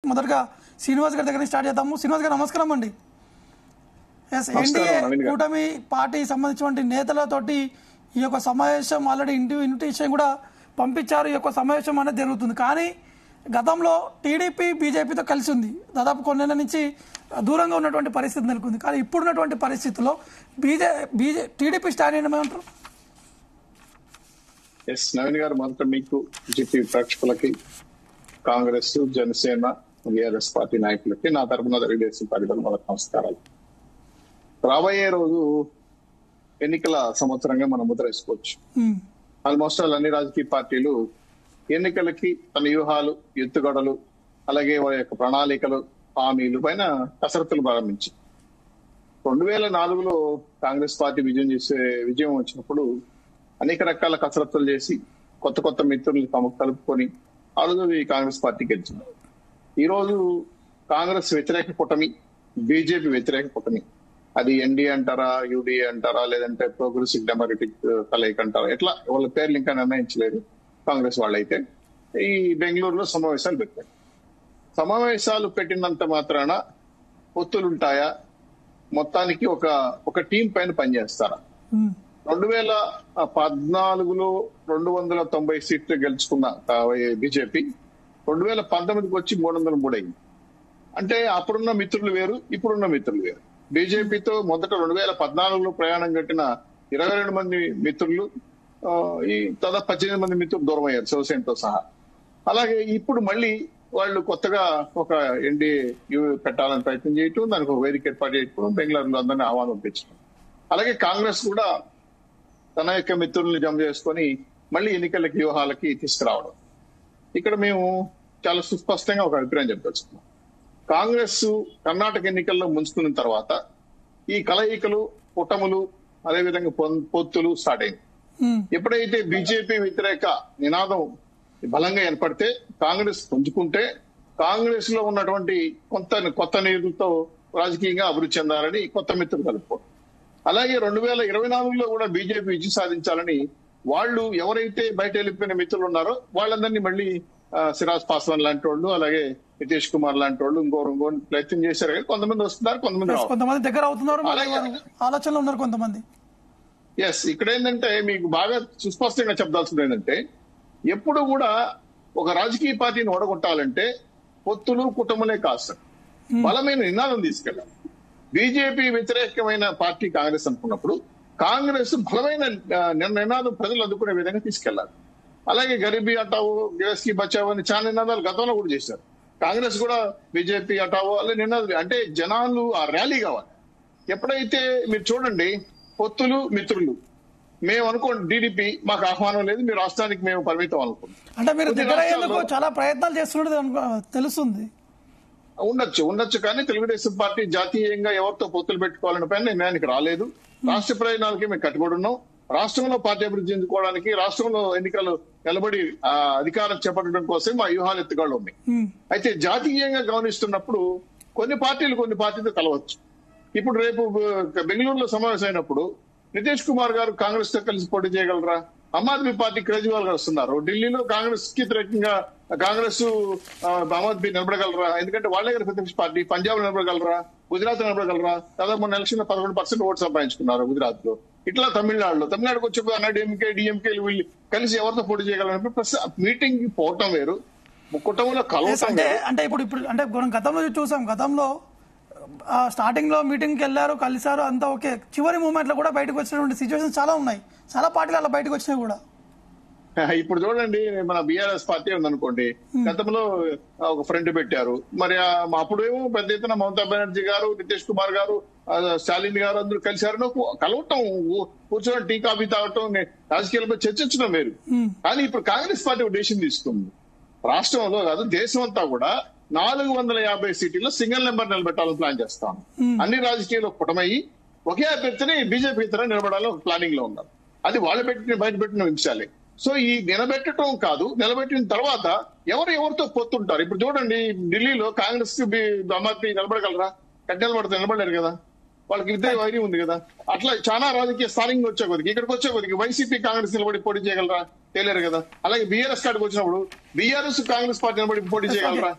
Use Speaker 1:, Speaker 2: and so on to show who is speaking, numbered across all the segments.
Speaker 1: మొదటగా శ్రీనివాస్ గారి దగ్గర నుంచి స్టార్ట్ చేద్దాము శ్రీనివాస్ గారు నమస్కారం అండి ఎస్
Speaker 2: నమస్కారం,
Speaker 1: ఎన్డీఏ
Speaker 2: నవీన్ గారు.
Speaker 1: కూటమి పార్టీ సంబంధించినటువంటి నేతలతోటి ఈ యొక్క సమావేశం ఆల్రెడీ ఇంటి ఇన్విటేషన్ కూడా పంపించారు ఈ యొక్క సమావేశం అనేది జరుగుతుంది కానీ గతంలో టీడీపీ బీజేపీతో కలిసి ఉంది దాదాపు కొన్నేళ్ల నుంచి దూరంగా ఉన్నటువంటి పరిస్థితి నెలకొంది కానీ ఇప్పుడున్నటువంటి పరిస్థితుల్లో బీజే బీజే టీడీపీ స్టాండ్ ఏమంటారు
Speaker 2: ఎస్ నవీన్ గారు మొదట మీకు జిపి ప్రేక్షకులకి కాంగ్రెస్ జనసేన బీఆర్ఎస్ పార్టీ నాయకులకి నా తరపున తెలుగుదేశం పార్టీ తరపున మొదటి నమస్కారాలు రాబోయే రోజు ఎన్నికల సంవత్సరంగా మనం ముద్ర వేసుకోవచ్చు
Speaker 1: ఉమ్,
Speaker 2: ఆల్మోస్ట్ ఆల్ అన్ని రాజకీయ పార్టీలు ఎన్నికలకి తన వ్యూహాలు ఎత్తుగడలు అలాగే వారి యొక్క ప్రణాళికలు హామీలు పైన కసరత్తులు ప్రారంభించి రెండు వేల నాలుగులో కాంగ్రెస్ పార్టీ విజయం చేసే విజయం వచ్చినప్పుడు అనేక రకాల కసరత్తులు చేసి కొత్త కొత్త మిత్రులు తమకు కలుపుకొని ఆ రోజు ఈ కాంగ్రెస్ పార్టీ గెలిచింది ఈ రోజు కాంగ్రెస్ వ్యతిరేక కూటమి బీజేపీ వ్యతిరేక కూటమి అది ఎన్డీఏ అంటారా యూడీఏ అంటారా లేదంటే ప్రోగ్రెసివ్ డెమోక్రటిక్ కలయిక అంటారా ఎట్లా వాళ్ళ పేర్లు ఇంకా నిర్ణయించలేదు కాంగ్రెస్ వాళ్ళైతే ఈ బెంగళూరులో సమావేశాలు పెట్టారు సమావేశాలు పెట్టినంత మాత్రాన పొత్తులుంటాయా మొత్తానికి ఒక ఒక టీం పైన పనిచేస్తారా
Speaker 1: ఉమ్,
Speaker 2: రెండు వేల పద్నాలుగులో రెండు వందల తొంభై సీట్లు గెలుచుకున్న బీజేపీ రెండు వేల పంతొమ్మిదికి వచ్చి మూడు వందల మూడు అయింది అంటే అప్పుడున్న మిత్రులు వేరు ఇప్పుడున్న మిత్రులు వేరు బీజేపీతో మొదట రెండు వేల పద్నాలుగులో ప్రయాణం కట్టిన ఇరవై రెండు మంది మిత్రులు ఆ, ఈ దాదాపు పద్దెనిమిది మంది మిత్రులు దూరం అయ్యారు శివసేనతో సహా అలాగే ఇప్పుడు మళ్ళీ వాళ్ళు కొత్తగా ఒక ఎన్డీఏ పెట్టాలని ప్రయత్నం చేయటం దానికి ఒక వేదిక ఏర్పాటు చేయటం బెంగళూరులో అందరినీ ఆహ్వానం పెంచడం అలాగే కాంగ్రెస్ కూడా తన యొక్క మిత్రుల్ని జమ చేసుకొని మళ్ళీ ఎన్నికలకి వ్యూహాలకి తీసుకురావడం ఇక్కడ మేము చాలా సుస్పష్టంగా ఒక అభిప్రాయం చెప్పదలుచుకున్నాం కాంగ్రెస్ కర్ణాటక ఎన్నికల్లో ముంచుకున్న తర్వాత ఈ కలయికలు కుటములు అదేవిధంగా పొన్- పొత్తులు స్టార్ట్ అయింది
Speaker 1: ఉమ్,
Speaker 2: ఎప్పుడైతే బీజేపీ వ్యతిరేక నినాదం బలంగా ఏర్పడితే కాంగ్రెస్ పుంజుకుంటే కాంగ్రెస్ లో ఉన్నటువంటి కొంత కొత్త నీరులతో రాజకీయంగా అభివృద్ధి చెందాలని కొత్త మిత్రులు కలుపుకోవడం అలాగే రెండు వేల ఇరవై నాలుగులో కూడా బీజేపీ విజయం సాధించాలని వాళ్ళు ఎవరైతే బయట వెళ్ళిపోయిన మిత్రులు ఉన్నారో వాళ్ళందరినీ మళ్ళీ ఆ, సిరాజ్ పాస్వాన్ లాంటి వాళ్ళు అలాగే నితీష్ కుమార్ లాంటి వాళ్ళు ఇంకోరు ఇంకో ప్రయత్నం చేశారు కానీ కొంతమంది వస్తున్నారు కొంతమంది రావు
Speaker 1: కొంతమంది దగ్గర అవుతున్నారు మళ్ళీ
Speaker 2: అలాగే.
Speaker 1: వారు ఆలోచనలో ఉన్నారు కొంతమంది
Speaker 2: ఎస్ ఇక్కడ ఏంటంటే మీకు బాగా సుస్పష్టంగా చెప్పాల్సింది ఏంటంటే ఎప్పుడు కూడా ఒక రాజకీయ పార్టీని ఓడగొట్టాలంటే పొత్తులు కుటుంబలే కాదు సార్ బలమైన నినాదం తీసుకెళ్ళాలి బీజేపీ వ్యతిరేకమైన పార్టీ కాంగ్రెస్ అనుకున్నప్పుడు కాంగ్రెస్ బలమైన ఆ, నిర్- నినాదం ప్రజలు అందుకునే విధంగా తీసుకెళ్లాలి అలాగే గరీబీ హటావో గ్యాస్ కి బచావో అని చాలా నినాదాలు గతంలో కూడా చేశారు కాంగ్రెస్ కూడా బీజేపీ హటావో అలా నినాదాలు అంటే జనాలు ఆ ర్యాలీ కావాలి ఎప్పుడైతే మీరు చూడండి పొత్తులు మిత్రులు మేము అనుకోండి టీడీపీ మాకు ఆహ్వానం లేదు మీ రాష్ట్రానికి మేము పరిమితం అనుకుంటాం
Speaker 1: అంటే మీరు
Speaker 2: కొద్ది
Speaker 1: దగ్గర అయ్యేందుకు
Speaker 2: రాష్ట్రాల్లో-
Speaker 1: చాలా ప్రయత్నాలు చేస్తున్నది అనుకో- తెలుస్తుంది
Speaker 2: ఉండొచ్చు ఉండొచ్చు కానీ తెలుగుదేశం పార్టీ జాతీయంగా ఎవరితో పొత్తులు పెట్టుకోవాలని పైన నిర్ణయానికి రాలేదు రాష్ట్ర ప్రయోజనాలకి మేము కట్టుబడి ఉన్నాం రాష్ట్రంలో పార్టీ అభివృద్ధి చెందుకోవడానికి రాష్ట్రంలో ఎన్నికలు నిలబడి ఆ, అధికారం చేపట్టడం కోసం మా వ్యూహాలు ఎత్తుగాళ్ళు ఉన్నాయి
Speaker 1: ఉమ్,
Speaker 2: అయితే జాతీయంగా గమనిస్తున్నప్పుడు కొన్ని పార్టీలు కొన్ని పార్టీతో కలవచ్చు ఇప్పుడు రేపు బ- బెంగళూరులో సమావేశం అయినప్పుడు నితీష్ కుమార్ గారు కాంగ్రెస్ తో కలిసి పోటీ చేయగలరా ఆమ్ ఆద్మీ పార్టీ కేజ్రీవాల్ గారు వస్తున్నారు ఢిల్లీలో కాంగ్రెస్ కి వ్యతిరేకంగా కాంగ్రెస్ ఆ, ఆమ్ ఆద్మీ నిలబడగలరా ఎందుకంటే వాళ్ళే కదా ప్రతిపక్ష పార్టీ పంజాబ్ నిలబడగలరా గుజరాత్ నిలబడగలరా దాదాపు మొన్న ఎలక్షన్ లో పదకొండు పర్సెంట్ ఓటు సంపాదించుకున్నారు గుజరాత్ లో ఇట్లా తమిళనాడులో తమిళనాడుకు వచ్చే అన్నాడీఎంకే డిఎంకే వీళ్ళు కలిసి ఎవరితో పోటీ చేయగలరు ప్లస్ మీటింగ్ కి పోవటం వేరు కుటుంబంలో
Speaker 1: Yes,
Speaker 2: కలవటం
Speaker 1: అంటే
Speaker 2: వేరు
Speaker 1: అంటే ఇప్పుడు ఇప్పుడు అంటే మనం గతంలో చూసాం గతంలో ఆ, స్టార్టింగ్ లో మీటింగ్ కి వెళ్ళారు కలిసారు అంతా ఓకే చివరి మూమెంట్ లో కూడా బయటకు వచ్చినటువంటి సిచ్యువేషన్ చాలా ఉన్నాయి చాలా పార్టీలు అలా బయటకు వచ్చినాయి కూడా
Speaker 2: ఇప్పుడు చూడండి మన బీఆర్ఎస్ పార్టీ ఉందనుకోండి గతంలో ఒక ఫ్రంట్ పెట్టారు మరి ఆ అప్పుడేమో పెద్ద ఎత్తున మమతా బెనర్జీ గారు నితీష్ కుమార్ గారు ఆ, స్టాలిన్ గారు అందరూ కలిశారు నాకు కలవటం ఊ- కూర్చొని టీ కాఫీ తాగటం నే- రాజకీయాలపై చర్చించడం వేరు కానీ ఇప్పుడు కాంగ్రెస్ పార్టీ ఒక డెసిషన్ తీసుకుంది రాష్ట్రంలో కాదు దేశం అంతా కూడా నాలుగు వందల యాభై సీట్లలో సింగిల్ నెంబర్ నిలబెట్టాలని ప్లాన్ చేస్తాం అన్ని రాజకీయాలు కుటమయ్యి ఒకే అభ్యర్థిని బీజేపీ ఇతర నిలబడాలని ఒక ప్లానింగ్ లో ఉన్నారు అది వాళ్ళు పెట్టిన బయట పెట్టిన విషయాలే సో ఈ నిలబెట్టడం కాదు నిలబెట్టిన తర్వాత ఎవరు ఎవరితో పొత్తుంటారు ఇప్పుడు చూడండి ఢిల్లీలో కాంగ్రెస్ కి బి- ఆమ్ ఆద్మీ నిలబడగలరా కట్టి నిలబడితే నిలబడలేరు కదా వాళ్ళకి ఇద్దరు వైరం ఉంది కదా అట్లా చాలా రాజకీయ స్థానికంగా వచ్చే కొద్దికి ఇక్కడికి వచ్చే కొద్దికి వైసీపీ కాంగ్రెస్ నిలబడి పోటీ చేయగలరా తెలియరు కదా అలాగే బీఆర్ఎస్ కాడికి వచ్చినప్పుడు బీఆర్ఎస్ కాంగ్రెస్ పార్టీ నిలబడి పోటీ చేయగలరా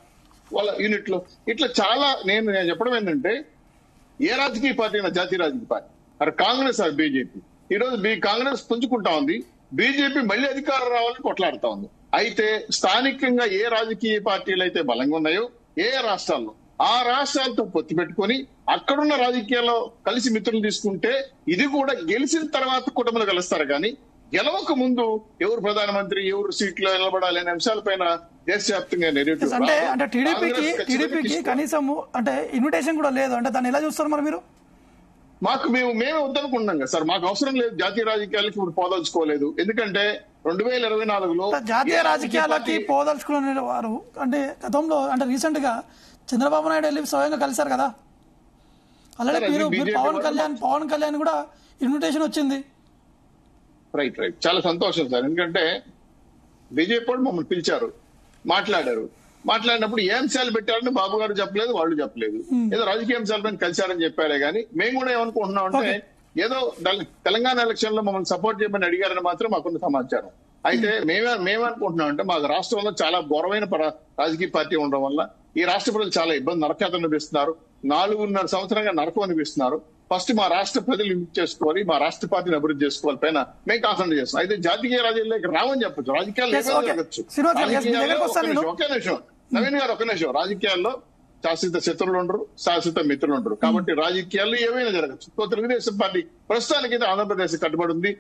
Speaker 2: వాళ్ళ యూనిట్ లో ఇట్లా చాలా నేను నేను చెప్పడం ఏంటంటే ఏ రాజకీయ పార్టీ అయినా జాతీయ రాజకీయ పార్టీ మరి కాంగ్రెస్ అది బీజేపీ ఈ రోజు బీ కాంగ్రెస్ పుంజుకుంటా ఉంది బీజేపీ మళ్ళీ అధికారం రావాలని కొట్లాడుతా ఉంది అయితే స్థానికంగా ఏ రాజకీయ పార్టీలు అయితే బలంగా ఉన్నాయో ఏ రాష్ట్రాల్లో ఆ రాష్ట్రాలతో పొత్తు పెట్టుకొని అక్కడున్న రాజకీయాల్లో కలిసి మిత్రులు తీసుకుంటే ఇది కూడా గెలిచిన తర్వాత కుటుంబాలు కలుస్తారు కానీ గెలవక ముందు ఎవరు ప్రధానమంత్రి ఎవరు సీట్లో నిలబడాలి అనే అంశాలపైన దేశవ్యాప్తంగా నెరేటివ్
Speaker 1: అంటే అంటే టీడీపీకి
Speaker 2: కాంగ్రెస్ ఖచ్చితంగా
Speaker 1: టీడీపీకి
Speaker 2: తీసుకోవాలి.
Speaker 1: కనీసం అంటే ఇన్విటేషన్ కూడా లేదు అంటే దాన్ని ఎలా చూస్తారు మరి మీరు
Speaker 2: మాకు మేము మేమే వద్దనుకుంటున్నాం కదా సార్ మాకు అవసరం లేదు జాతీయ రాజకీయాలకి ఇప్పుడు పోదలుచుకోలేదు ఎందుకంటే రెండు వేల ఇరవై నాలుగులో
Speaker 1: జాతీయ
Speaker 2: ఏ
Speaker 1: రాజకీయాలకి
Speaker 2: పార్టీ-
Speaker 1: పోదలుచుకునే వారు అంటే గతంలో అంటే రీసెంట్ గా చంద్రబాబు నాయుడు వెళ్ళి స్వయంగా కలిశారు కదా అలాగే
Speaker 2: సరే, అది
Speaker 1: మీరు మీరు
Speaker 2: BJP
Speaker 1: పవన్
Speaker 2: వాళ్ళు
Speaker 1: కళ్యాణ్ పవన్ కళ్యాణ్ కూడా ఇన్విటేషన్ వచ్చింది
Speaker 2: రైట్ రైట్ చాలా సంతోషం సార్ ఎందుకంటే బీజేపీ వాళ్ళు మమ్మల్ని పిలిచారు మాట్లాడారు మాట్లాడినప్పుడు ఏ అంశాలు పెట్టారని బాబు గారు చెప్పలేదు వాళ్ళు చెప్పలేదు ఏదో రాజకీయ అంశాలపైన కలిశారని చెప్పారే గానీ మేము కూడా ఏమనుకుంటున్నాం అంటే
Speaker 1: Okay.
Speaker 2: ఏదో తెల- తెలంగాణ ఎలక్షన్ లో మమ్మల్ని సపోర్ట్ చేయమని అడిగారని మాత్రం మాకున్న సమాచారం అయితే మేమే మేమనుకుంటున్నాం అంటే మాకు రాష్ట్రంలో చాలా ఘోరమైన పర- రాజకీయ పార్టీ ఉండడం వల్ల ఈ రాష్ట్ర ప్రజలు చాలా ఇబ్బంది నరకాత అనిపిస్తున్నారు నాలుగున్నర సంవత్సరంగా నరకం అనిపిస్తున్నారు ఫస్ట్ మా రాష్ట్ర ప్రజలు ఇంప్రూవ్ చేసుకోవాలి మా రాష్ట్ర పార్టీని అభివృద్ధి చేసుకోవాలి పైన మేము కాన్సన్ట్రేట్ చేస్తాం అయితే జాతీయ రాజకీయాల్లోకి రావని చెప్పొచ్చు రాజకీయాలు
Speaker 1: Yes,
Speaker 2: ఏమైనా
Speaker 1: okay.
Speaker 2: జరగచ్చు
Speaker 1: శ్రీనివాస్ గారు, yes, మీ
Speaker 2: రాజకీయాల్లో
Speaker 1: దగ్గరకు వస్తాను
Speaker 2: ఒక్క
Speaker 1: నేను.
Speaker 2: నిమిషం, ఒకే నిమిషం నవీన్ గారు ఒక నిమిషం రాజకీయాల్లో శాశ్వత శత్రువులు ఉండరు శాశ్వత మిత్రులు ఉండరు కాబట్టి రాజకీయాల్లో ఏమైనా జరగచ్చు సో తెలుగుదేశం పార్టీ ప్రస్తుతానికి అయితే ఆంధ్రప్రదేశ్ కట్టుబడి ఉంది